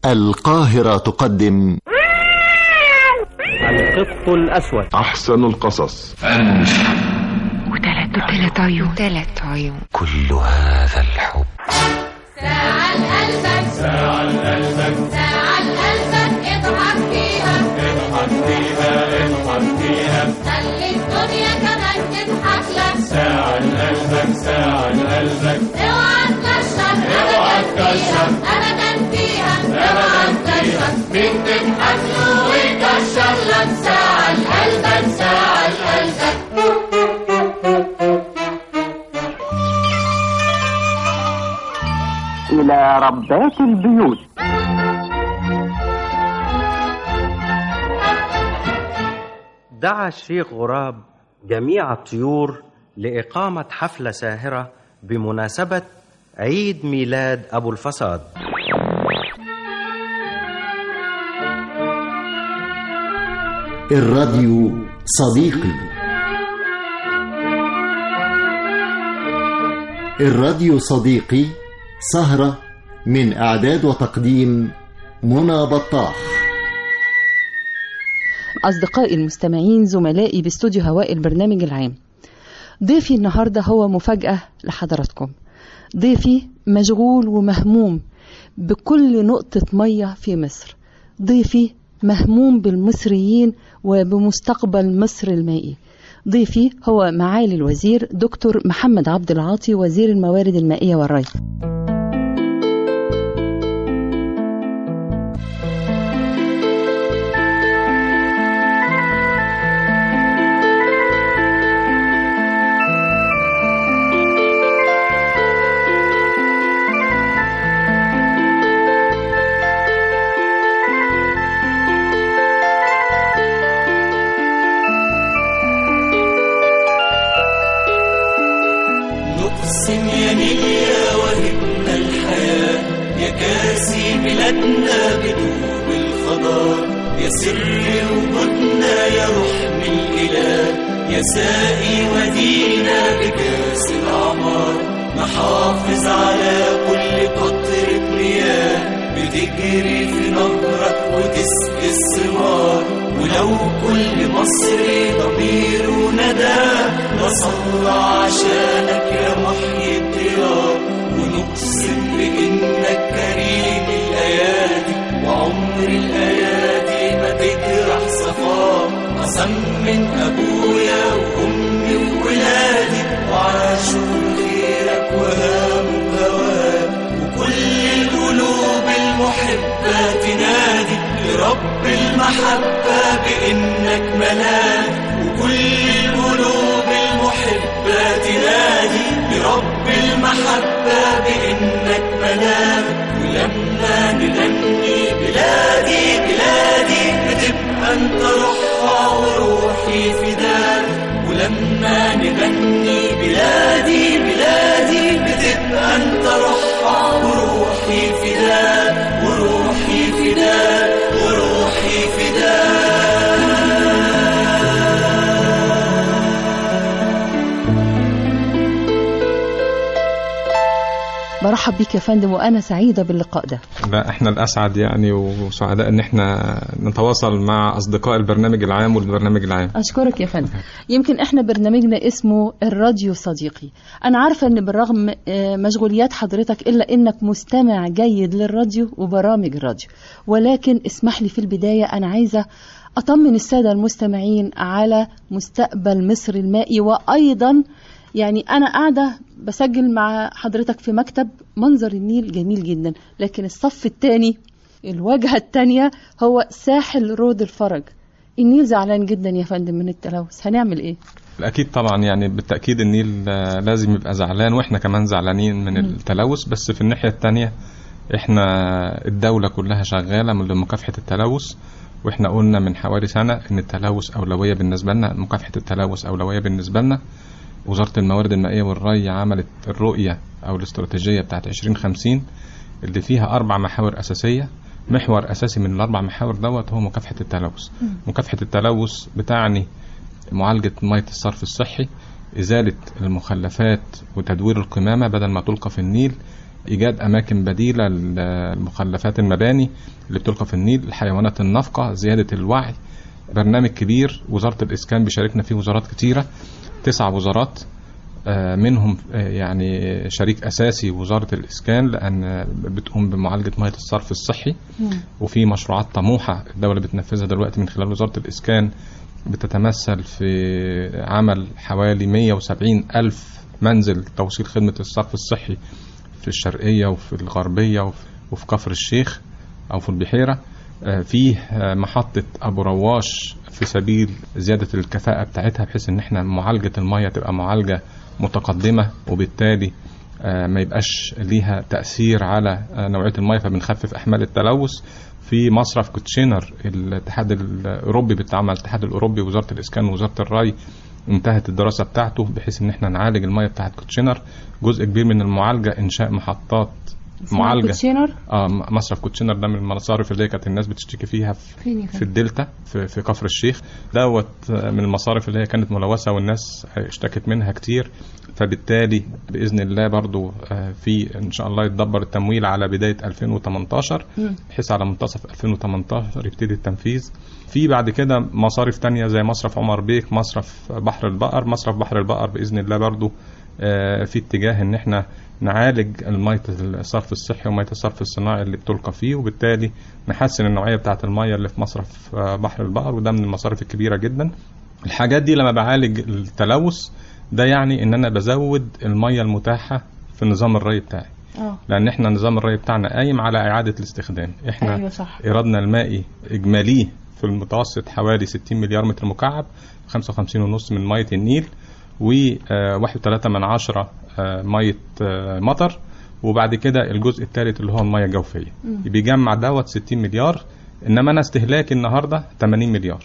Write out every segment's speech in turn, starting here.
القاهرة تقدم القط الأسود أحسن القصص وتلات وتلات عيون تلات عيون كل هذا الحب ساعة لقلبك ساعة لقلبك ساعة لقلبك اضحك فيها اضحك فيها اضحك فيها خلي الدنيا كمان تضحك لك ساعة لقلبك ساعة لقلبك اوعى تكشف اوعى تكشف ابدا فيها اوعى تكشف مين تضحك له ويكشف لك ساعة لقلبك ساعة لقلبك إلى ربات البيوت دعا الشيخ غراب جميع الطيور لإقامة حفلة ساهرة بمناسبة عيد ميلاد أبو الفساد الراديو صديقي الراديو صديقي سهرة من إعداد وتقديم منى بطاح أصدقائي المستمعين زملائي باستوديو هواء البرنامج العام ضيفي النهاردة هو مفاجأة لحضراتكم ضيفي مشغول ومهموم بكل نقطة مية في مصر ضيفي مهموم بالمصريين وبمستقبل مصر المائي ضيفي هو معالي الوزير دكتور محمد عبد العاطي وزير الموارد المائية والري نقسم يميننا وهبنا الحياة يا كاسي بلادنا بدوب الخضار يا سر وجودنا يا رحم الإله يا سائي ودينا بكاس الأعمار نحافظ على كل قطرة مياه بتجري في نهرك وتسقي الثمار ولو كل مصري ضميره ندى وصلى عشانك يا محيي الديار ونقسم بإنك كريم الأيادي وعمر الأيادي ما تجرح صفاه قسم من أبويا وأمي وولادي وعاشوا خيرك وهاموا هواك وكل القلوب المحبة تنادي لرب المحبة بإنك ملاك وكل القلوب المحبة تنادي لرب المحبة بإنك ملاك ولما نغني بلادي بلادي بتبقى انت روحها وروحي فداك ولما نغني بلادي بلادي بتبقى انت روحها وروحي فداك وروحي فداك وروحي برحب بيك يا فندم وأنا سعيدة باللقاء ده لا احنا الاسعد يعني وسعداء ان احنا نتواصل مع اصدقاء البرنامج العام والبرنامج العام أشكرك يا فندم يمكن إحنا برنامجنا اسمه الراديو صديقي أنا عارفة إن بالرغم آه، مشغوليات حضرتك إلا إنك مستمع جيد للراديو وبرامج الراديو ولكن اسمح لي في البداية أنا عايزة أطمن السادة المستمعين على مستقبل مصر المائي وأيضا يعني أنا قاعدة بسجل مع حضرتك في مكتب منظر النيل جميل جدا لكن الصف الثاني الواجهة الثانية هو ساحل رود الفرج النيل زعلان جدا يا فندم من التلوث هنعمل ايه اكيد طبعا يعني بالتاكيد النيل آه، لازم يبقى زعلان واحنا كمان زعلانين من التلوث بس في الناحيه الثانيه احنا الدوله كلها شغاله من لمكافحه التلوث واحنا قلنا من حوالي سنه ان التلوث اولويه بالنسبه لنا مكافحه التلوث اولويه بالنسبه لنا وزاره الموارد المائيه والري عملت الرؤيه او الاستراتيجيه بتاعت 2050 اللي فيها اربع محاور اساسيه محور اساسي من الاربع محاور دوت هو مكافحه التلوث مكافحه التلوث بتعني معالجه ميه الصرف الصحي ازاله المخلفات وتدوير القمامه بدل ما تلقى في النيل ايجاد اماكن بديله لمخلفات المباني اللي بتلقى في النيل الحيوانات النافقه زياده الوعي برنامج كبير وزاره الاسكان بيشاركنا فيه وزارات كتيره تسع وزارات آه، منهم آه، يعني شريك اساسي وزاره الاسكان لان بتقوم بمعالجه ميه الصرف الصحي وفي مشروعات طموحه الدوله بتنفذها دلوقتي من خلال وزاره الاسكان بتتمثل في عمل حوالي 170 ألف منزل توصيل خدمة الصرف الصحي في الشرقية وفي الغربية وفي- وفي كفر الشيخ أو في البحيرة آه، فيه آه، محطة أبو رواش في سبيل زيادة الكفاءة بتاعتها بحيث إن احنا معالجة المية تبقى معالجة متقدمة وبالتالي آه، ما يبقاش ليها تأثير على آه، نوعية المية فبنخفف أحمال التلوث في مصرف كوتشينر الاتحاد الأوروبي بالتعاون مع الاتحاد الأوروبي وزارة الإسكان ووزارة الري انتهت الدراسة بتاعته بحيث إن احنا نعالج المية بتاعت كوتشينر جزء كبير من المعالجة إنشاء محطات معالجة كوتشينر اه م- مصرف كوتشينر ده من المصارف اللي هي كانت الناس بتشتكي فيها في فين يا في فندم؟ الدلتا في, في كفر الشيخ دوت آه، من المصارف اللي هي كانت ملوثة والناس اشتكت منها كتير فبالتالي بإذن الله برضو آه، في إن شاء الله يتدبر التمويل على بداية 2018 مم. بحيث على منتصف 2018 يبتدي التنفيذ في بعد كده مصارف تانية زي مصرف عمر بيك مصرف بحر البقر مصرف بحر البقر بإذن الله برضو آه، في اتجاه ان احنا نعالج المية الصرف الصحي ومية الصرف الصناعي اللي بتلقى فيه وبالتالي نحسن النوعية بتاعة المية اللي في مصرف آه، بحر البقر وده من المصارف الكبيرة جدا الحاجات دي لما بعالج التلوث ده يعني ان انا بزود المية المتاحة في نظام الري بتاعي اه لان احنا نظام الري بتاعنا قايم على اعادة الاستخدام احنا ايوه صح إيرادنا المائي إجماليه في المتوسط حوالي 60 مليار متر مكعب 55.5 من مية النيل و1.3 من عشرة آه، مية آه، مطر وبعد كده الجزء الثالث اللي هو المية الجوفية بيجمع دوت 60 مليار إنما أنا استهلاكي النهاردة 80 مليار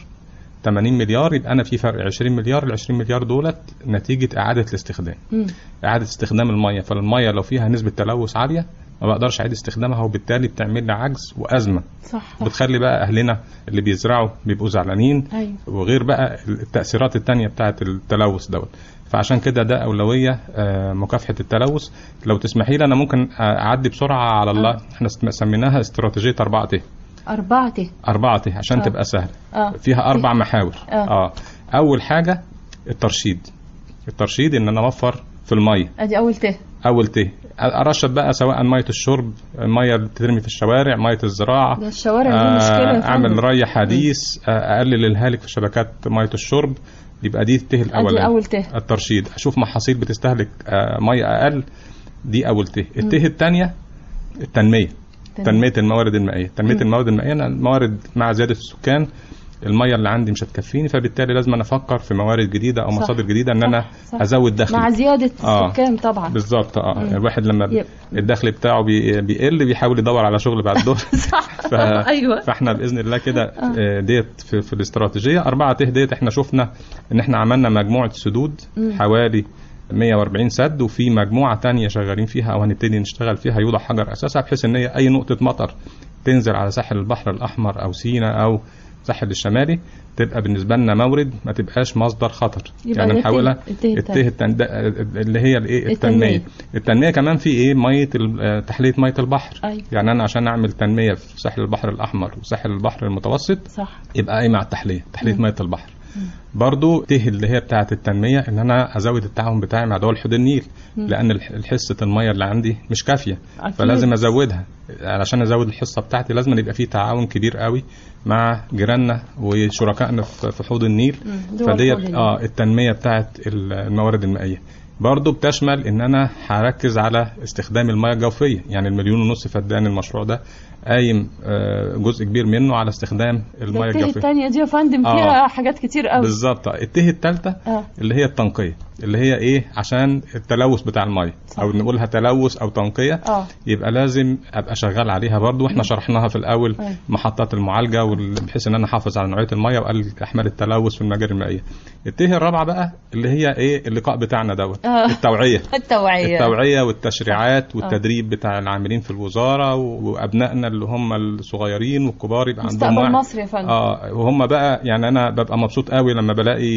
80 مليار يبقى أنا في فرق 20 مليار ال 20 مليار دولت نتيجة إعادة الاستخدام مم. إعادة استخدام المية فالمية لو فيها نسبة تلوث عالية ما بقدرش أعيد استخدامها وبالتالي بتعمل لي عجز وأزمة صح صح بتخلي بقى اهلنا اللي بيزرعوا بيبقوا زعلانين ايوه وغير بقى التاثيرات التانية بتاعه التلوث دوت فعشان كده ده اولويه آه، مكافحه التلوث لو تسمحي لي انا ممكن آه، اعدي بسرعه على الله احنا سم- سميناها استراتيجيه 4 ت أربعة ت 4 ت عشان آه. تبقى سهله اه فيها اربع محاور آه. اه اول حاجه الترشيد الترشيد ان انا اوفر في الميه ادي أول ت اول ت ارشد بقى سواء ميه الشرب الميه اللي بترمي في الشوارع ميه الزراعه ده الشوارع دي مشكلة يا آه، اعمل فندم. ري حديث آه، اقلل الهالك في شبكات ميه الشرب يبقى دي الته ادي الاولاني أول ت الترشيد اشوف محاصيل بتستهلك آه، ميه اقل دي اول ته الته الثانيه التنميه تنميه الموارد المائيه تنميه الموارد المائيه أنا الموارد مع زياده السكان الميه اللي عندي مش هتكفيني فبالتالي لازم أنا افكر في موارد جديده او صح. مصادر جديده ان انا صح. ازود دخلي مع زيادة آه. السكان طبعا بالظبط اه مم. الواحد لما يب. الدخل بتاعه بي- بيقل بيحاول يدور على شغل بعد الظهر صح ف... ايوه فاحنا باذن الله كده آه، ديت في, في الاستراتيجيه أربعة ته ديت احنا شفنا ان احنا عملنا مجموعه سدود حوالي 140 سد وفي مجموعه تانية شغالين فيها او هنبتدي نشتغل فيها يوضع حجر اساسها بحيث ان هي اي نقطه مطر تنزل على ساحل البحر الاحمر او سيناء او الساحل الشمالي تبقى بالنسبه لنا مورد ما تبقاش مصدر خطر يبقى يعني ده نحاولها الته- الته الته التن... ده- اللي هي الايه التنمية. التنميه التنميه كمان في ايه ميه ال- آه، تحليه ميه البحر أيوة. يعني انا عشان اعمل تنميه في ساحل البحر الاحمر وساحل البحر المتوسط صح يبقى قايم على التحليه تحليه ميه البحر برضو ته اللي هي بتاعه التنميه ان انا ازود التعاون بتاعي مع دول حوض النيل لان الح- حصه الميه اللي عندي مش كافيه أكيد. فلازم ازودها علشان ازود الحصه بتاعتي لازم يبقى في تعاون كبير قوي مع جيراننا وشركائنا في في حوض النيل مم. دول فديت حوض النيل. اه التنميه بتاعت الموارد المائيه برضه بتشمل ان انا هركز على استخدام المياه الجوفيه يعني المليون ونص فدان المشروع ده قايم آه، جزء كبير منه على استخدام ده المياه الته الجوفيه التانية دي يا فندم آه. فيها حاجات كتير قوي بالظبط الته الثالثه اه اللي هي التنقيه اللي هي ايه عشان التلوث بتاع الميه او نقولها تلوث او تنقيه اه يبقى لازم ابقى شغال عليها برضو واحنا شرحناها في الاول أيوة. محطات المعالجه وال- بحيث ان انا احافظ على نوعيه الميه واقلل احمال التلوث في المجاري المائيه الته الرابعه بقى اللي هي ايه اللقاء بتاعنا دوت آه. التوعيه التوعية التوعيه والتشريعات والتدريب بتاع العاملين في الوزاره و- وابنائنا اللي هم الصغيرين والكبار يبقى عندهم مستقبل وعي. مصر يا فندم اه وهم بقى يعني انا ببقى مبسوط قوي لما بلاقي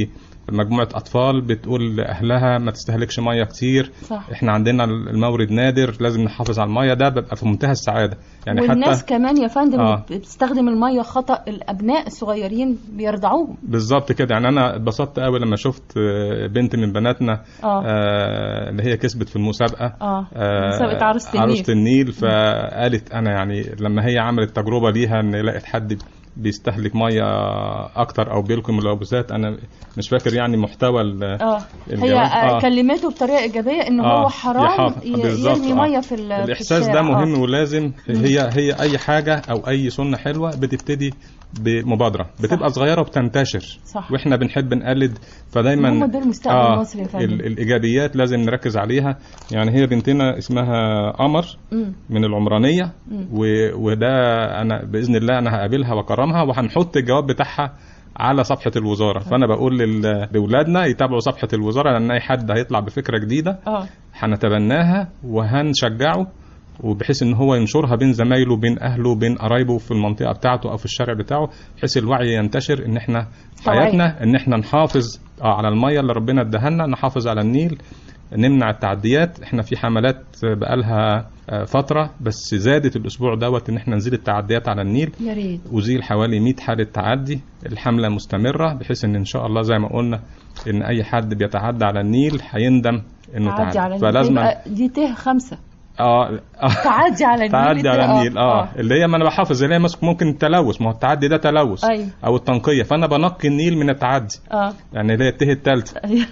مجموعه اطفال بتقول لاهلها ما تستهلكش ميه كتير صح احنا عندنا المورد نادر لازم نحافظ على الميه ده ببقى في منتهى السعاده يعني والناس حتى كمان يا فندم آه. بتستخدم الميه خطا الابناء الصغيرين بيرضعوهم بالظبط كده يعني انا اتبسطت قوي لما شفت آه، بنت من بناتنا اه آه، اللي هي كسبت في المسابقه اه آه، مسابقة عروسة النيل. عروسة النيل فقالت انا يعني لما هي عملت تجربه ليها ان لقت حد بيستهلك ميه اكتر او بيلقي ملوثات انا مش فاكر يعني محتوى ال- اه هي الجواب. آه. آه. كلمته بطريقه ايجابيه ان آه، هو حرام يحافظ- ي- بالظبط، يرمي آه. ميه في ال- في الاحساس الشارع. ده مهم آه. ولازم هي هي اي حاجه او اي سنه حلوه بتبتدي بمبادره بتبقى صغيره وبتنتشر صح. واحنا بنحب نقلد فدايما هم دول مستقبل مصر يا فندم. ال- الايجابيات لازم نركز عليها يعني هي بنتنا اسمها قمر مم. من العمرانيه مم. و- وده انا باذن الله انا هقابلها واكرمها وهنحط الجواب بتاعها على صفحه الوزاره فانا بقول لل- لاولادنا يتابعوا صفحه الوزاره لان اي حد هيطلع بفكره جديده اه هنتبناها وهنشجعه وبحيث ان هو ينشرها بين زمايله بين اهله بين قرايبه في المنطقه بتاعته او في الشارع بتاعه بحيث الوعي ينتشر ان احنا توعية. حياتنا ان احنا نحافظ آه على الميه اللي ربنا اداها لنا نحافظ على النيل نمنع التعديات احنا في حملات بقالها آه، فتره بس زادت الاسبوع دوت ان احنا نزيل التعديات على النيل يا ريت أزيل حوالي 100 حالة تعدي الحملة مستمرة بحيث إن إن شاء الله زي ما قلنا إن أي حد بيتعدى على النيل هيندم إنه تعدي تعدى على النيل فلازم يبقى دي ته خمسه اه آه. تعدي على النيل تعدي على آه، النيل اه اللي هي ما انا بحافظ اللي هي مس- ممكن التلوث ما هو التعدي ده تلوث أيوة. او التنقيه فانا بنقي النيل من التعدي اه يعني اللي هي الته الثالثه أيوة.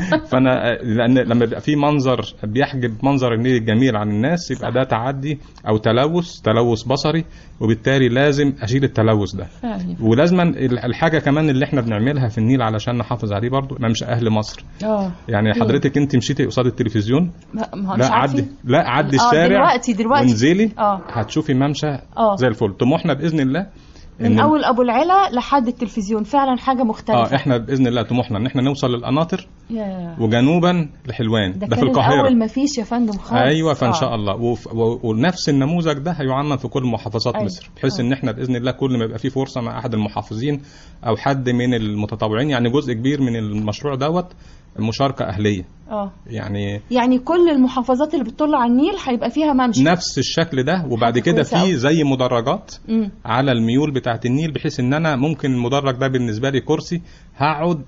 فانا لان لما بيبقى في منظر بيحجب منظر النيل الجميل عن الناس يبقى ده تعدي او تلوث تلوث بصري وبالتالي لازم اشيل التلوث ده فعلا. ولازما الحاجه كمان اللي احنا بنعملها في النيل علشان نحافظ عليه برضو ممشى اهل مصر اه يعني مين؟ حضرتك انت مشيتي قصاد التلفزيون ما ما هو مش لا عارفين. عدي لا عدي آه، الشارع دلوقتي دلوقتي وانزلي اه هتشوفي ممشى اه زي الفل طموحنا باذن الله من اول ابو العلا لحد التلفزيون فعلا حاجه مختلفه اه احنا باذن الله طموحنا ان احنا نوصل للقناطر يا. وجنوبا لحلوان ده, ده, في كان القاهره الاول ما فيش يا فندم خالص ايوه فان آه. شاء الله وف... و... ونفس النموذج ده هيعمم في كل محافظات أيوة. مصر بحيث آه. ان احنا باذن الله كل ما يبقى في فرصه مع احد المحافظين او حد من المتطوعين يعني جزء كبير من المشروع دوت مشاركه اهليه اه يعني يعني كل المحافظات اللي بتطل على النيل هيبقى فيها ممشى نفس الشكل ده وبعد حاجة كده كويسة أوي. في زي مدرجات مم. على الميول بتاعت النيل بحيث ان انا ممكن المدرج ده بالنسبه لي كرسي هقعد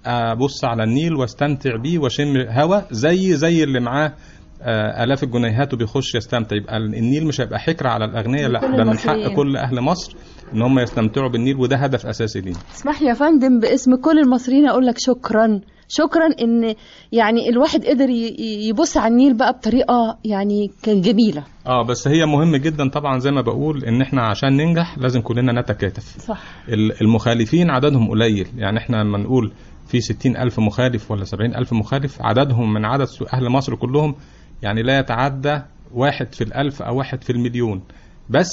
ابص على النيل واستمتع بيه واشم هوا زي زي اللي معاه آه، الاف الجنيهات وبيخش يستمتع يبقى النيل مش هيبقى حكر على الاغنياء لا لكل ده من حق المصريين. كل اهل مصر ان هم يستمتعوا بالنيل وده هدف اساسي لينا اسمح لي يا فندم باسم كل المصريين اقول لك شكرا شكرا ان يعني الواحد قدر ي- ي- يبص على النيل بقى بطريقه يعني كان جميله اه بس هي مهم جدا طبعا زي ما بقول ان احنا عشان ننجح لازم كلنا نتكاتف صح ال- المخالفين عددهم قليل يعني احنا لما نقول في ستين ألف مخالف ولا سبعين ألف مخالف عددهم من عدد سو- أهل مصر كلهم يعني لا يتعدى واحد في الألف أو واحد في المليون بس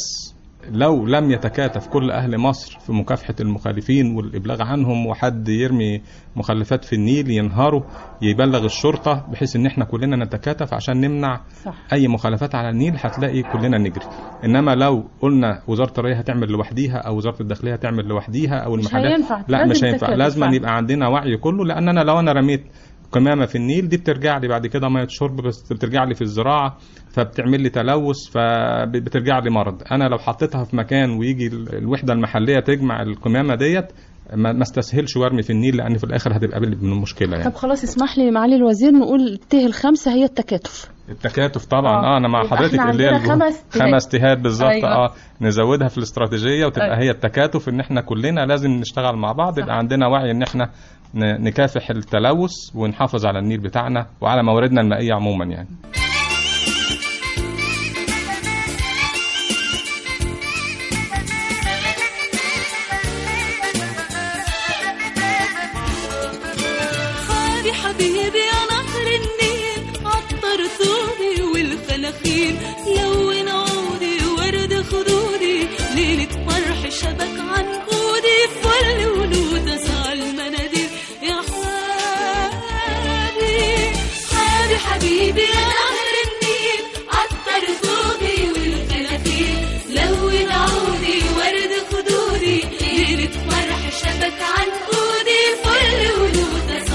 لو لم يتكاتف كل أهل مصر في مكافحة المخالفين والإبلاغ عنهم وحد يرمي مخلفات في النيل ينهاروا يبلغ الشرطة بحيث إن إحنا كلنا نتكاتف عشان نمنع صح اي مخالفات على النيل هتلاقي كلنا نجري انما لو قلنا وزاره الري هتعمل لوحديها او وزاره الداخليه هتعمل لوحديها او مش المحلات هينفع. لا لازم مش هينفع تكاتف لازم فعلا. يبقى عندنا وعي كله لان انا لو انا رميت قمامه في النيل دي بترجع لي بعد كده ميه شرب بس بترجع لي في الزراعه فبتعمل لي تلوث فبترجع لي مرض انا لو حطيتها في مكان ويجي ال- الوحده المحليه تجمع القمامه ديت ما ما استسهلش وارمي في النيل لان في الاخر هتبقى من المشكله يعني طب خلاص اسمح لي معالي الوزير نقول الته الخمسه هي التكاتف التكاتف طبعا آه. اه, انا مع يبقى حضرتك إحنا اللي هي عندنا الجهود- خمس تهات. خمس تهات بالظبط أيوة. اه نزودها في الاستراتيجيه وتبقى أيوة. هي التكاتف ان احنا كلنا لازم نشتغل مع بعض يبقى عندنا وعي ان احنا ن- نكافح التلوث ونحافظ على النيل بتاعنا وعلى مواردنا المائيه عموما يعني خالي حبيبي يا نهر النيل عطر ثوبي والفلاخين لون عودي ورد خدودي ليلة فرح شبك عنقودي فل ولود سعى المناديل يا حبيبي حبيبي حبيبي يا نهر النيل عطر ثوبي والفلاخين لون عودي ورد خدودي ليلة فرح شبك عنقودي فل ولود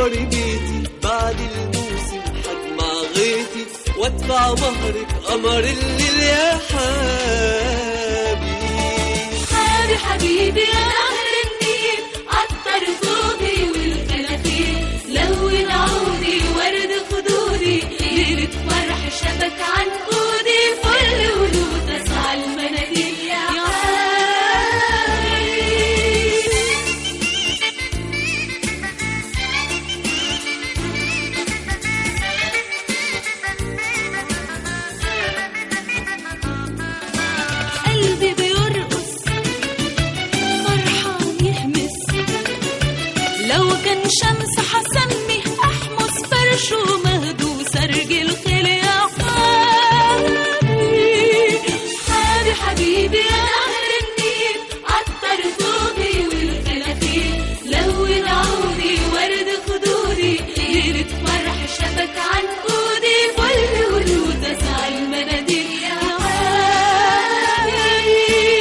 عمري بيتي بعد الموسم حجمع غيتي وادفع مهرك قمر الليل يا حبيبي حبيبي حبيبي يا نهر النيل عطر ثوبي والكلاخيل لون عودي ورد خدودي ليلة فرح شبك عنقودي فل ولوتس على المناديل يا حبيبي قلبي بيرقص فرحان يهمس لو كان شمس حسمي احمس فرش ومهدوس ارجل خيل يا حبيبي حبيبي حبيبي يا نهر النيل عطر ثوبي والخلافيل لون عودي ورد خدودي ليلة فرح شبك عنقودي فل ولود اسعى المناديل يا حبيبي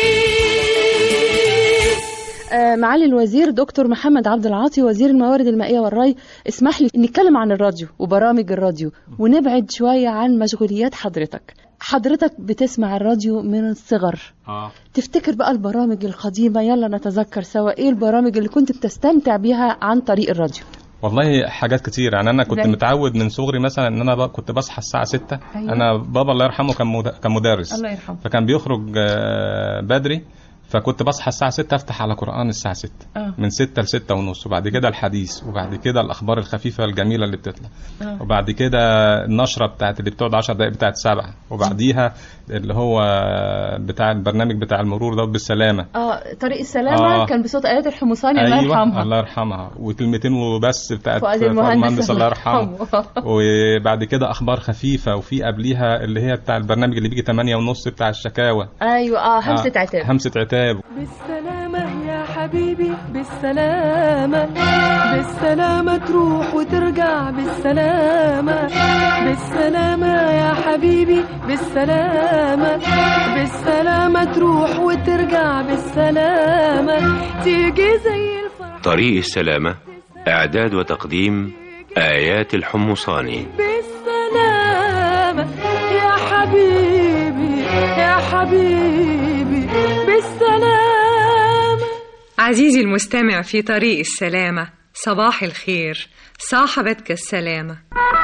آه، معالي الوزير دكتور محمد عبد العاطي وزير الموارد المائية والري اسمح لي نتكلم عن الراديو وبرامج الراديو ونبعد شوية عن مشغوليات حضرتك حضرتك بتسمع الراديو من الصغر اه تفتكر بقى البرامج القديمة يلا نتذكر سوا ايه البرامج اللي كنت بتستمتع بيها عن طريق الراديو والله حاجات كتير يعني انا كنت زي؟ متعود من صغري مثلا ان انا ب... كنت بصحى الساعه 6 أيوة. انا بابا الله يرحمه كان مد... كان مدرس الله يرحمه فكان بيخرج آه، بدري فكنت بصحى الساعة 6 افتح على قرآن الساعة 6 آه. من 6 ل 6 ونص وبعد كده الحديث وبعد كده الأخبار الخفيفة الجميلة اللي بتطلع آه. وبعد كده النشرة بتاعت اللي بتقعد 10 دقايق بتاعت سبعة وبعديها اللي هو بتاع البرنامج بتاع المرور ده بالسلامة اه طريق السلامة آه. كان بصوت آيات الحمصاني الله يرحمها الله يرحمها وكلمتين وبس بتاعت فؤاد فؤاد المهندس الله يرحمه يرحمه. وبعد كده اخبار خفيفه وفي قبليها اللي هي بتاع البرنامج اللي بيجي 8 ونص بتاع الشكاوى ايوه اه همسة آه، عتاب همسه عتاب بالسلامة يا حبيبي بالسلامة بالسلامة تروح وترجع بالسلامة بالسلامة يا حبيبي بالسلامة بالسلامة تروح وترجع بالسلامة تيجي زي الفرح طريق السلامة إعداد وتقديم آيات الحمصاني بالسلامة يا حبيبي يا حبيبي بالسلامة عزيزي المستمع في طريق السلامة صباح الخير صاحبتك السلامة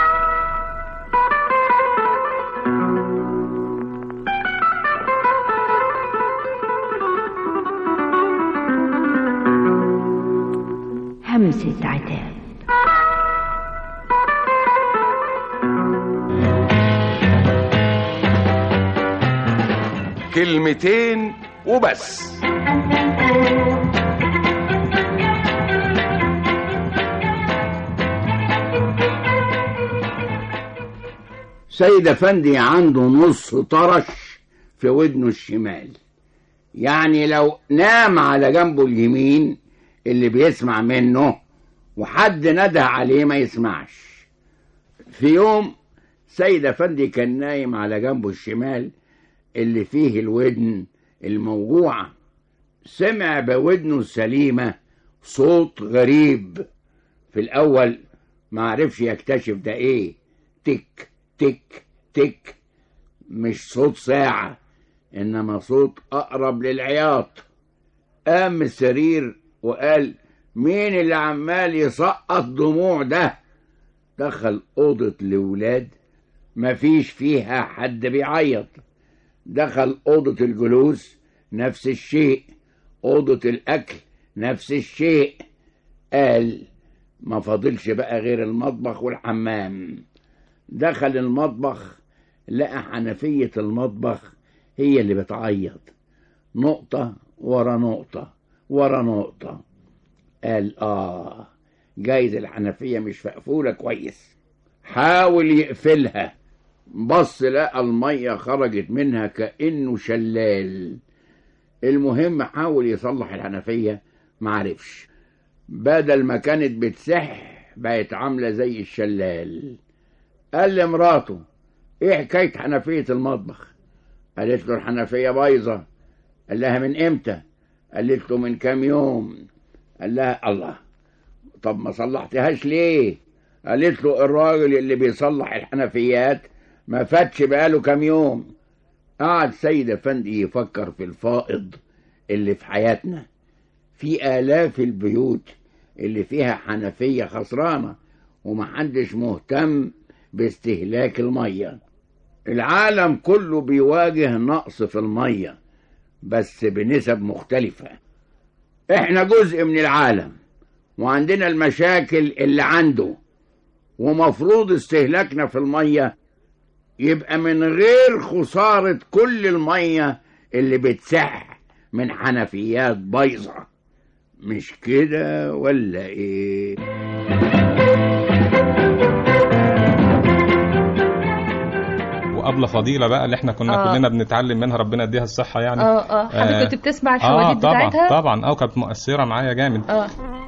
همسة عتاب كلمتين وبس سيد افندي عنده نص طرش في ودنه الشمال يعني لو نام على جنبه اليمين اللي بيسمع منه وحد نده عليه ما يسمعش في يوم سيد افندي كان نايم على جنبه الشمال اللي فيه الودن الموجوعة سمع بودنه السليمة صوت غريب في الأول ما عرفش يكتشف ده إيه تك تك تك مش صوت ساعة إنما صوت أقرب للعياط قام من السرير وقال مين اللي عمال يسقط دموع ده دخل أوضة الولاد مفيش فيها حد بيعيط دخل أوضة الجلوس نفس الشيء أوضة الأكل نفس الشيء قال ما فاضلش بقى غير المطبخ والحمام دخل المطبخ لقى حنفية المطبخ هي اللي بتعيط نقطة ورا نقطة ورا نقطة قال آه جايز الحنفية مش مقفولة كويس حاول يقفلها بص لقى المية خرجت منها كأنه شلال المهم حاول يصلح الحنفية معرفش بدل ما كانت بتسح بقت عاملة زي الشلال قال لمراته ايه حكاية حنفية المطبخ قالت له الحنفية بايظة قال لها من امتى قالت له من كام يوم قال لها الله طب ما صلحتهاش ليه قالت له الراجل اللي بيصلح الحنفيات ما فاتش بقاله كام يوم قعد سيد افندي يفكر في الفائض اللي في حياتنا في آلاف البيوت اللي فيها حنفية خسرانة ومحدش مهتم باستهلاك المية العالم كله بيواجه نقص في المية بس بنسب مختلفة احنا جزء من العالم وعندنا المشاكل اللي عنده ومفروض استهلاكنا في المية يبقى من غير خسارة كل المية اللي بتسح من حنفيات بايظة مش كده ولا ايه وابله فضيله بقى اللي احنا كنا آه. كلنا بنتعلم منها ربنا يديها الصحه يعني اه اه حضرتك كنت بتسمع الحواديت اه طبعا بتاعتها طبعا اه كانت مؤثره معايا جامد اه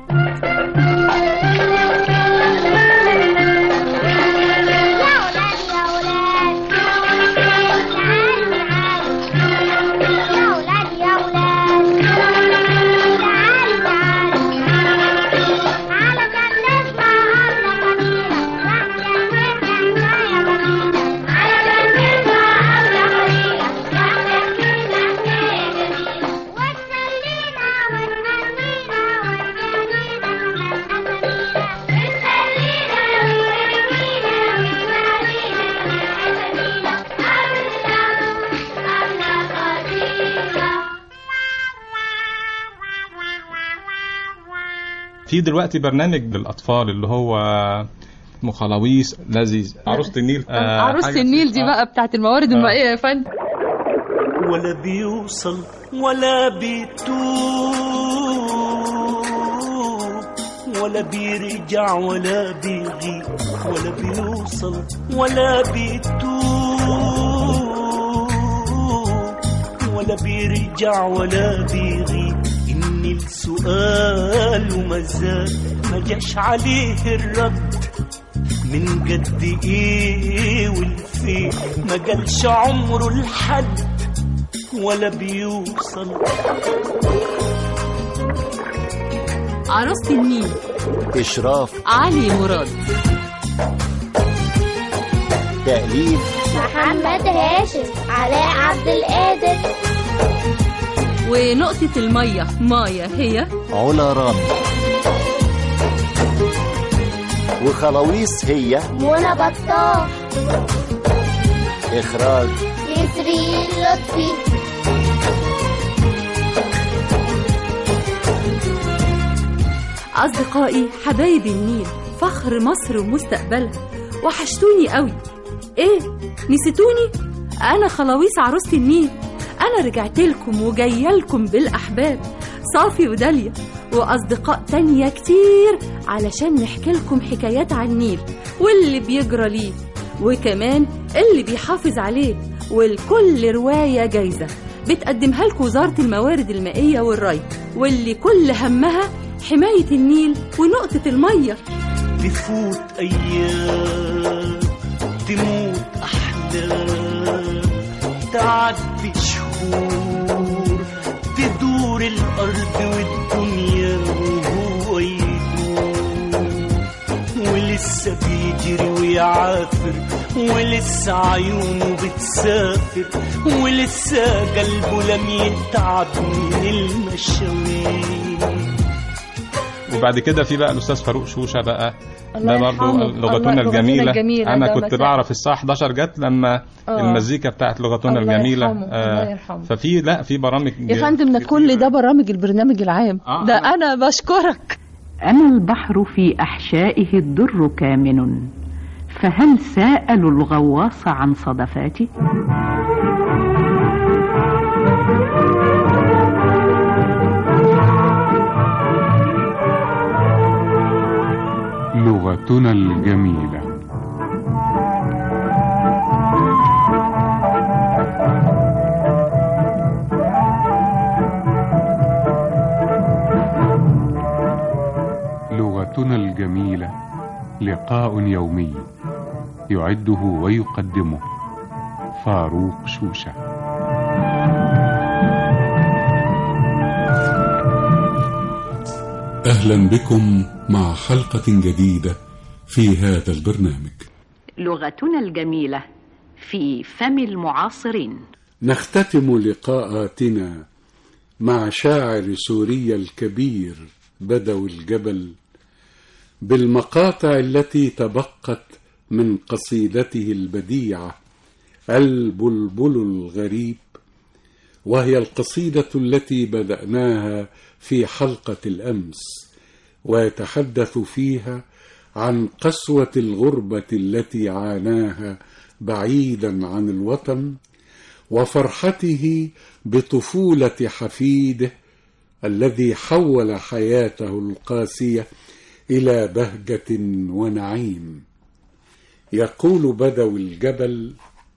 في دلوقتي برنامج للاطفال اللي هو مخلاويص لذيذ عروسه النيل آه، عروسة حاجة- النيل دي آه. بقى بتاعت الموارد آه. المائية يا فندم ولا بيوصل ولا بيتوب ولا بيرجع ولا بيغيب ولا بيوصل ولا بيتوب ولا بيرجع ولا بيغيب إن السؤال وما زال ما جاش عليه الرد من قد ايه والفين ما قالش عمره لحد ولا بيوصل عروسة النيل إشراف علي مراد تأليف محمد هاشم علاء عبد القادر ونقطة المية مايا هي علا رامي وخلاويص هي منى بطاح إخراج نسرين لطفي أصدقائي حبايب النيل فخر مصر ومستقبلها وحشتوني قوي إيه نسيتوني أنا خلاويص عروسة النيل أنا رجعت لكم وجاية لكم بالأحباب صافي وداليا وأصدقاء تانية كتير علشان نحكي لكم حكايات عن النيل واللي بيجرى ليه وكمان اللي بيحافظ عليه والكل رواية جايزة بتقدمها لكم وزارة الموارد المائية والري واللي كل همها حماية النيل ونقطة المية تفوت أيام تموت أحلام تعدي شهور تدور الأرض والدنيا وهو يدور ولسه بيجري ويعافر ولسه عيونه بتسافر ولسه قلبه لم يتعب من المشاوير وبعد كده في بقى الاستاذ فاروق شوشه بقى الله ده برضو يرحمه. الله- لغتنا لغتنا الجميله الجميلة انا ده كنت مساء. بعرف الساعه 11 جت لما آه. المزيكا بتاعت لغتنا الله الجميله يرحمه. الله يرحمه. ففي لا في برامج يا فندم ده كل ده برامج البرنامج العام آه، ده أنا بشكرك أنا البحر في أحشائه الدر كامن فهل سألوا الغواص عن صدفاتي؟ لغتنا الجميلة لغتنا الجميلة لقاء يومي يعده ويقدمه فاروق شوشه أهلا أهلا بكم مع حلقة جديدة في هذا البرنامج لغتنا الجميلة في فم المعاصرين نختتم لقاءاتنا مع شاعر سوريا الكبير بدوي الجبل بالمقاطع التي تبقت من قصيدته البديعة البلبل الغريب وهي القصيدة التي بدأناها في حلقة الأمس ويتحدث فيها عن قسوة الغربة التي عاناها بعيدا عن الوطن وفرحته بطفولة حفيده الذي حول حياته القاسية إلى بهجة ونعيم يقول بدوي الجبل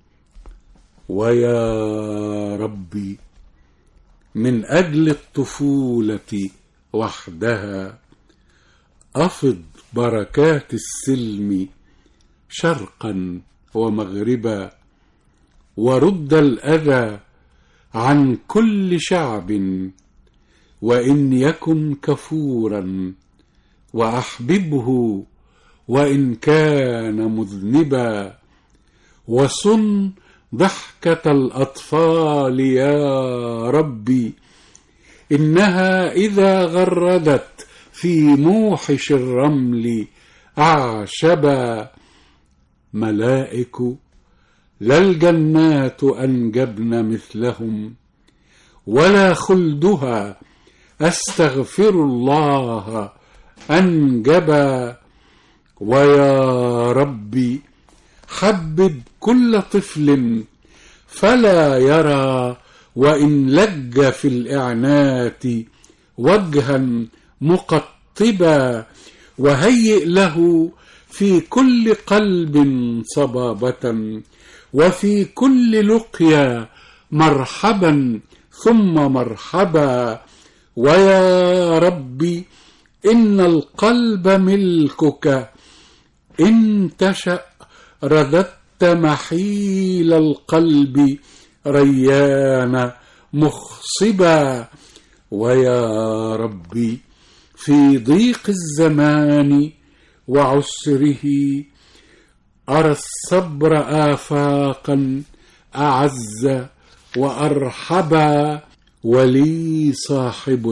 ويا ربي من أجل الطفولة وحدها أفض بركات السلم شرقا ومغربا ورد الأذى عن كل شعب وإن يكن كفورا وأحببه وإن كان مذنبا وصن ضحكة الأطفال يا ربي إنها إذا غردت في موحش الرمل أعشبا ملائك لا الجنات أنجبن مثلهم ولا خلدها أستغفر الله أنجبا ويا ربي حبب كل طفل فلا يرى وإن لج في الإعنات وجها مقطبا وهيئ له في كل قلب صبابة وفي كل لقيا مرحبا ثم مرحبا ويا ربي إن القلب ملكك إن تشأ رددت محيل القلب ريان مخصبا ويا ربي في ضيق الزمان وعسره أرى الصبر آفاقا أعز وأرحبا ولي صاحب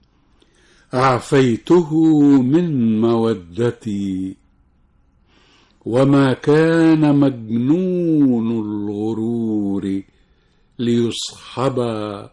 أعفيته من مودتي وما كان مجنون الغرور ليصحبا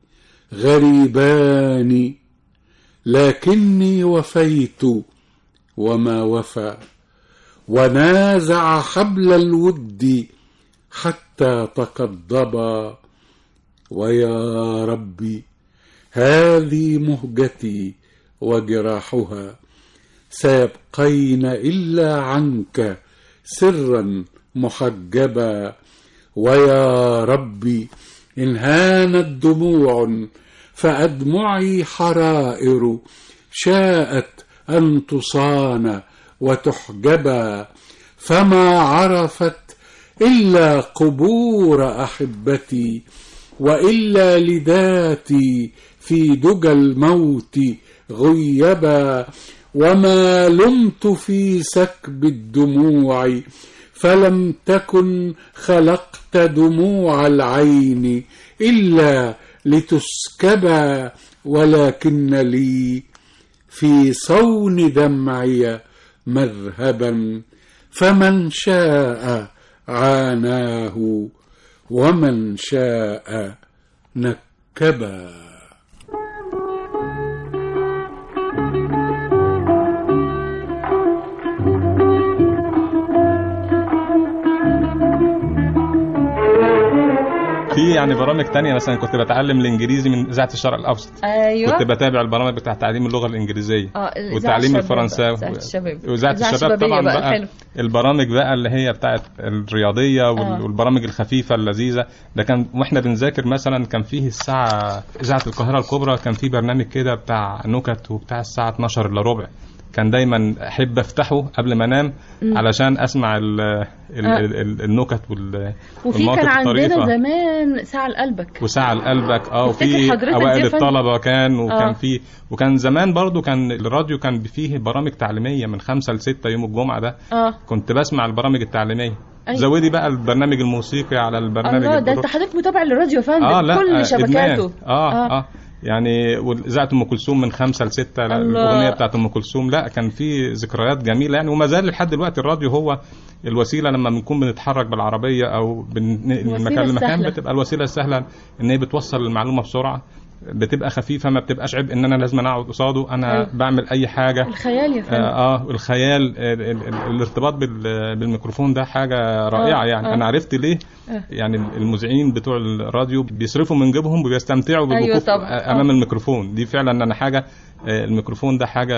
غريبان لكني وفيت وما وفى ونازع حبل الود حتى تقضبا ويا ربي هذه مهجتي وجراحها سيبقين إلا عنك سرا محجبا ويا ربي إن هانت دموع فأدمعي حرائر شاءت أن تصان وتحجبا فما عرفت إلا قبور أحبتي وإلا لذاتي في دجى الموت غيبا وما لمت في سكب الدموع فلم تكن خلقت دموع العين إلا لتسكبا ولكن لي في صون دمعي مذهبا فمن شاء عاناه ومن شاء نكبا في يعني برامج تانية مثلا كنت بتعلم الانجليزي من اذاعه الشرق الاوسط ايوه كنت بتابع البرامج بتاع تعليم اللغه الانجليزيه اه الإذاعة والتعليم الشباب الفرنساوي بقى، إذاعة الشباب. واذاعه إذاعة الشباب شبابية طبعا بقى، بقى حلو. البرامج بقى اللي هي بتاعت الرياضيه وال- آه. والبرامج الخفيفه اللذيذه ده كان واحنا بنذاكر مثلا كان فيه الساعه اذاعه القاهره الكبرى كان فيه برنامج كده بتاع نكت وبتاع الساعه 12 الا ربع كان دايما احب افتحه قبل ما انام مم. علشان اسمع ال ال آه. ال ال النكت وال وفي والمواقف كان عندنا الطريفة. زمان ساعة لقلبك وساعة لقلبك اه تفتكر وفي حضرتك اوائل دي فن؟ الطلبه كان وكان آه. في وكان زمان برضو كان الراديو كان فيه برامج تعليميه من خمسة لستة يوم الجمعه ده اه كنت بسمع البرامج التعليميه أيوة. زودي بقى البرنامج الموسيقي على البرنامج الله ده البرو- انت حضرتك متابع للراديو يا فندم اه لا كل آه، شبكاته إدمان. اه اه, آه. يعني واذاعه ام كلثوم من خمسة لستة لا، الله. الاغنيه بتاعت ام كلثوم لا كان في ذكريات جميله يعني وما زال لحد دلوقتي الراديو هو الوسيله لما بنكون بنتحرك بالعربيه او بن- من الوسيلة مكان لمكان السهلة. بتبقى الوسيله السهله ان هي بتوصل المعلومه بسرعه بتبقى خفيفه ما بتبقاش عبء ان انا لازم اقعد قصاده انا أيوة. بعمل اي حاجه الخيال يا فندم اه, آه الخيال ال- ال- ال- الارتباط بال- بالميكروفون ده حاجه رائعه آه، يعني آه. انا عرفت ليه آه. يعني المذيعين بتوع الراديو بيصرفوا من جيبهم وبيستمتعوا أيوة بالوقوف طبعا. امام آه. الميكروفون دي فعلا انا حاجه آه، الميكروفون ده حاجه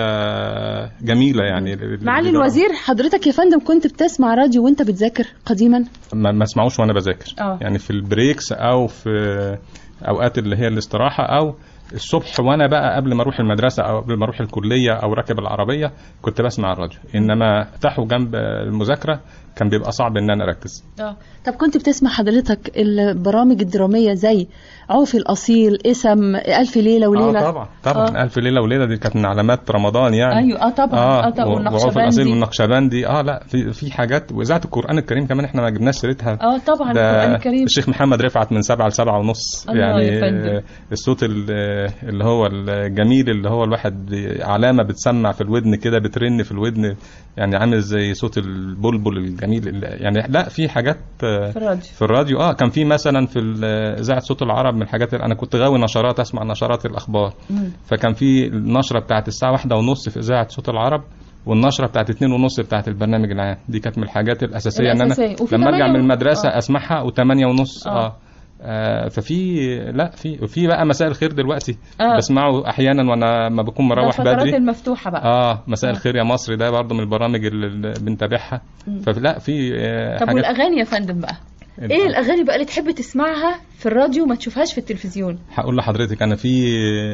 جميله يعني معالي الوزير حضرتك يا فندم كنت بتسمع راديو وانت بتذاكر قديما ما ما اسمعوش وانا بذاكر آه. يعني في البريكس او في اوقات اللي هي الاستراحه او الصبح وانا بقى قبل ما اروح المدرسه او قبل ما اروح الكليه او راكب العربيه كنت بسمع الراديو انما افتحه جنب المذاكره كان بيبقى صعب ان انا اركز اه طب كنت بتسمع حضرتك البرامج الدرامية زي عوفي الأصيل اسم ألف ليلة وليلة اه طبعا طبعا آه. الف ليله وليله دي كانت من علامات رمضان يعني أيوة اه طبعا اه, طبعا و- وعوف والنقشبندي. الاصيل والنقشبندي اه لا في في حاجات واذاعه القران الكريم كمان احنا ما جبناش سيرتها اه طبعا ده القرآن الكريم الشيخ محمد رفعت من سبعة لسبعة ونص الله يعني يا فندم. آه، الصوت ال- آه، اللي هو الجميل اللي هو الواحد بي- علامة بتسمع في الودن كده بترن في الودن يعني عامل زي صوت البلبل الجميل اللي- يعني لا في حاجات آه، في الراديو في الراديو اه كان في مثلا في ال- اذاعه صوت العرب من الحاجات اللي انا كنت غاوي نشرات اسمع نشرات الاخبار مم. فكان في النشره بتاعت الساعه واحدة ونص في اذاعه صوت العرب والنشره بتاعت اتنين ونص بتاعت البرنامج العام دي كانت من الحاجات الاساسيه ان انا الأساسية. وفي لما ارجع تمانية من و- المدرسه آه. اسمعها وثمانية ونص آه. اه, آه ففي لا في في بقى مساء الخير دلوقتي آه. بسمعه احيانا وانا ما بكون ده مروح الفترات بدري المفتوحة بقى اه مساء آه. الخير يا مصر ده برضه من البرامج اللي اللي بنتابعها مم. فلا في آه طب حاجات والأغاني يا فندم بقى ايه الأغاني بقى اللي تحب تسمعها في الراديو وما تشوفهاش في التلفزيون هقول لحضرتك انا في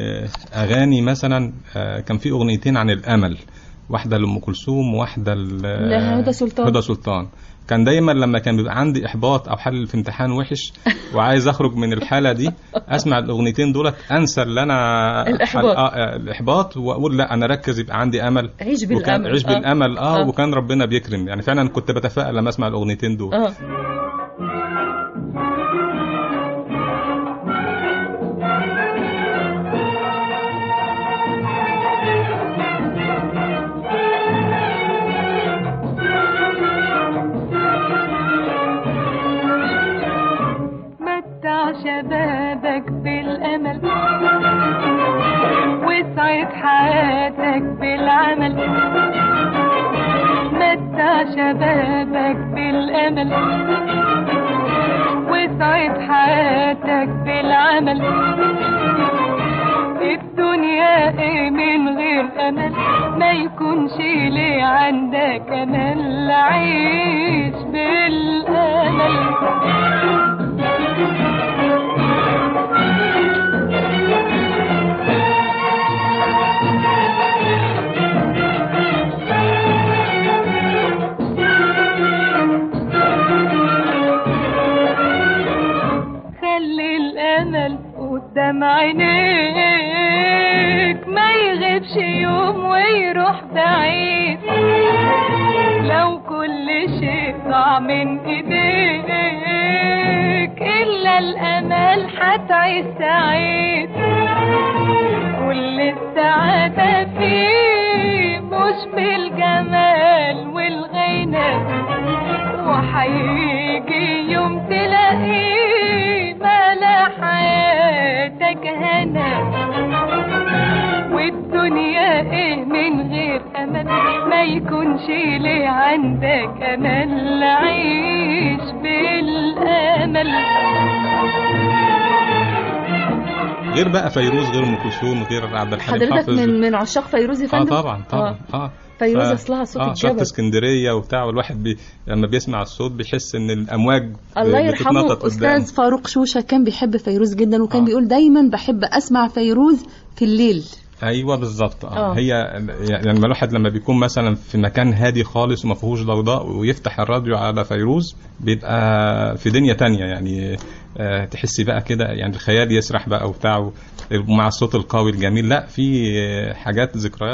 اغاني مثلا آه، كان في اغنيتين عن الامل واحده لام كلثوم وواحده ل- لهدى سلطان. هدى سلطان كان دايما لما كان بيبقى عندي احباط او حل في امتحان وحش وعايز اخرج من الحاله دي اسمع الاغنيتين دولت انسى اللي انا الإحباط. آه آه، الاحباط واقول لا انا اركز يبقى عندي امل عيش وكان بالأمل عيش آه. بالامل اه, آه. وكان ربنا بيكرم يعني فعلا كنت بتفائل لما اسمع الاغنيتين دول اه متع شبابك بالأمل واسعد حياتك بالعمل متع شبابك بالأمل واسعد حياتك بالعمل الدنيا ايه من غير امل ما يكونش ليه عندك امل عيش بالامل خلي الامل قدام عينيك ما يغيبش يوم ويروح بعيد لو كل شيء ضاع من ايديك الا الامل هتعيش سعيد كل السعادة فيه مش بالجمال والغنى وحيجي يوم تلاقيه ملا حياتك هنا والدنيا ايه من غير امل ما يكونش ليه عندك امل عيش بالامل غير بقى فيروز غير ام كلثوم غير عبد الحليم حضرتك حافظ من من عشاق فيروز يا اه فندم طبعا طبعا اه فيروز ف- اصلها صوت اه شط الجبل اسكندريه وبتاع والواحد بي... لما بيسمع الصوت بيحس ان الامواج الله بتتنطط يرحمه قدام. استاذ فاروق شوشه كان بيحب فيروز جدا وكان بيقول دايما بحب اسمع فيروز في الليل ايوه بالظبط اه آه. هي يعني لما الواحد لما بيكون مثلا في مكان هادي خالص وما فيهوش ضوضاء ويفتح الراديو على فيروز بيبقى في دنيا تانية يعني آه تحسي بقى كده يعني الخيال يسرح بقى وبتاع مع الصوت القوي الجميل لا في آه، حاجات ذكريات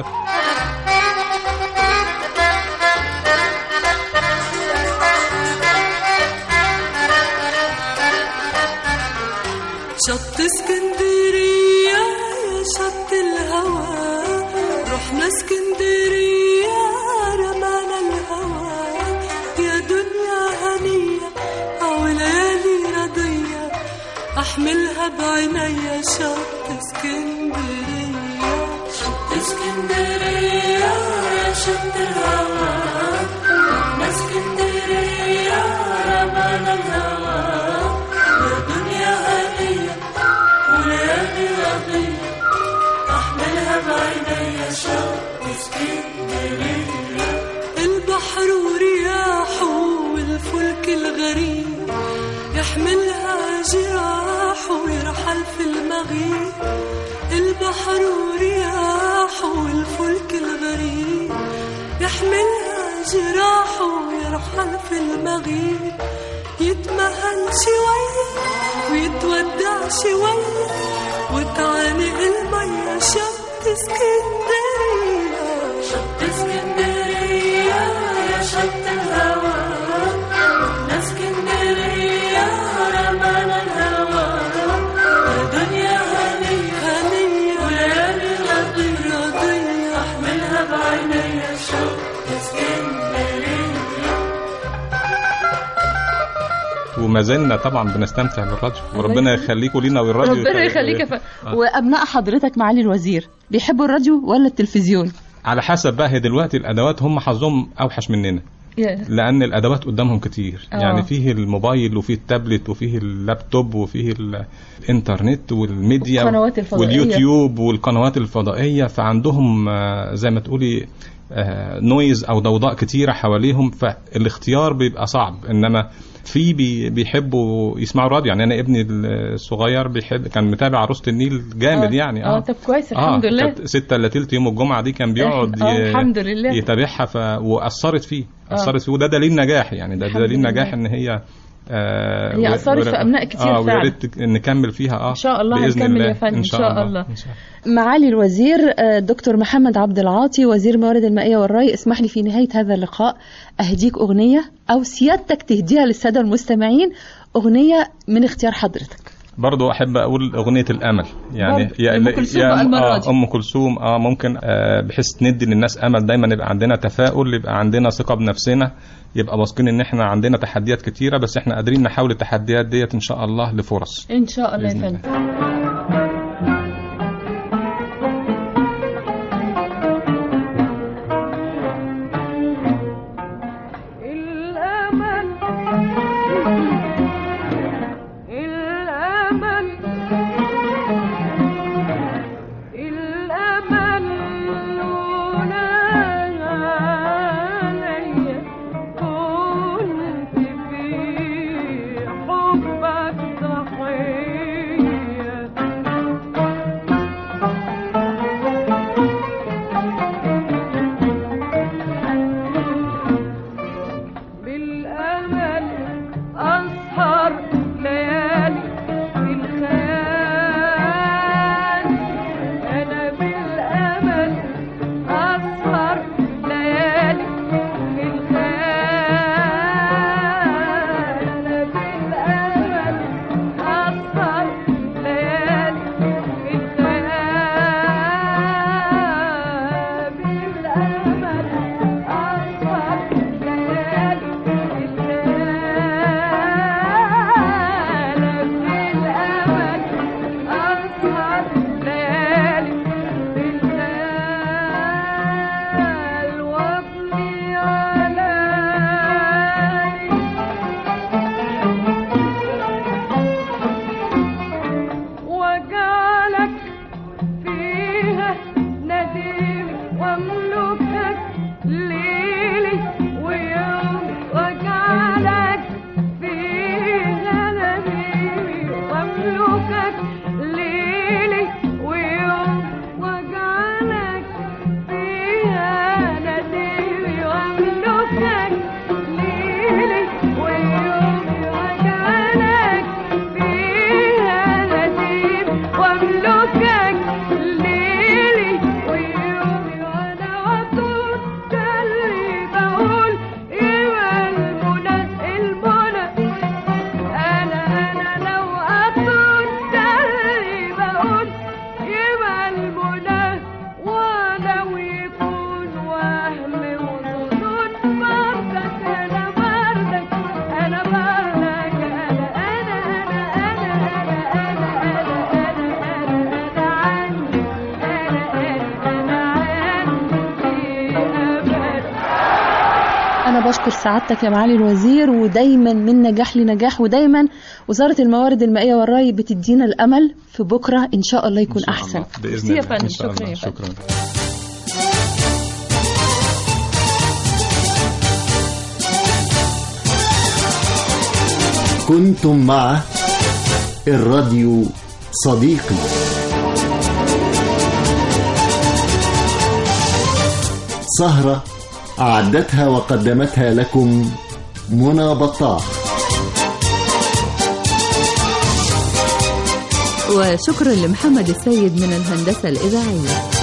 شط اسكندرية يا شط الهوى رحنا اسكندرية رمانا الهوى يا دنيا هنية أو ليالي رضية أحملها بعينيا شط اسكندرية شط اسكندرية يا شط الهوى رحنا اسكندرية رمانا الهوى يا دنيا هنية وليالي رضية أحملها بعينيا شوق اسكندرية البحر ورياحه والفلك الغريب يحملها جراح ويرحل في المغيب البحر ورياحه والفلك الغريب يحملها جراح ويرحل في المغيب يتمهل شوية ويتودع شوية وتعانق المية شط اسكندرية شط اسكندرية يا شط الهوى رحنا اسكندرية رمانا الهوى يا دنيا هنية هنية وليالي رضية رضية احملها بعينيا شط اسكندرية وما زلنا طبعا بنستمتع بالراديو وربنا يخليكم لينا والراديو ربنا يخليك يا ف... آه. وابناء حضرتك معالي الوزير بيحبوا الراديو ولا التلفزيون على حسب بقى هي دلوقتي الادوات هم حظهم اوحش مننا لان الادوات قدامهم كتير آه. يعني فيه الموبايل وفيه التابلت وفيه اللابتوب وفيه الانترنت والميديا والقنوات الفضائية. واليوتيوب والقنوات الفضائيه فعندهم آه، زي ما تقولي آه، نويز او ضوضاء كتيره حواليهم فالاختيار بيبقى صعب انما في بي- بيحبوا يسمعوا راديو يعني انا ابني الصغير بيحب كان متابع عروسه النيل جامد آه. يعني اه طب كويس الحمد آه لله كانت ستة الا تلت يوم الجمعة دي كان بيقعد آه، ي- الحمد لله. يتابعها ف... وأثرت فيه آه. أثرت فيه وده دليل نجاح يعني ده الحمد دليل لله. نجاح إن هي آه هي و- أثرت ور- في أبناء كتير اه ويا فعلا. ريت نكمل فيها اه ان شاء الله بإذن هنكمل الله. يا فندم ان شاء الله إن شاء الله. معالي الوزير آه، دكتور محمد عبد العاطي وزير الموارد المائيه والري اسمح لي في نهايه هذا اللقاء اهديك اغنيه او سيادتك تهديها للساده المستمعين اغنيه من اختيار حضرتك برضو احب اقول اغنيه الامل يعني برضو. أم كلثوم بقى يا المرة دي. آه ام كلثوم اه ممكن آه بحيث ندي للناس امل دايما يبقى عندنا تفاؤل يبقى عندنا ثقه بنفسنا يبقى واثقين ان احنا عندنا تحديات كتيره بس احنا قادرين نحول التحديات ديت ان شاء الله لفرص ان شاء الله يا بإذن الله. فندم الأمل الأمل الأمل لولا علي كنت في حبك ضحية وبشكر سعادتك يا معالي الوزير ودايما من نجاح لنجاح ودايما وزارة الموارد المائية والري بتدينا الأمل في بكرة إن شاء الله يكون أحسن باذن يا الله فندم إن شاء شكرا الله. يا فندم شكرا كنتم مع الراديو صديقي سهرة أعدتها وقدمتها لكم منى بطاح وشكرا لمحمد السيد من الهندسة الإذاعية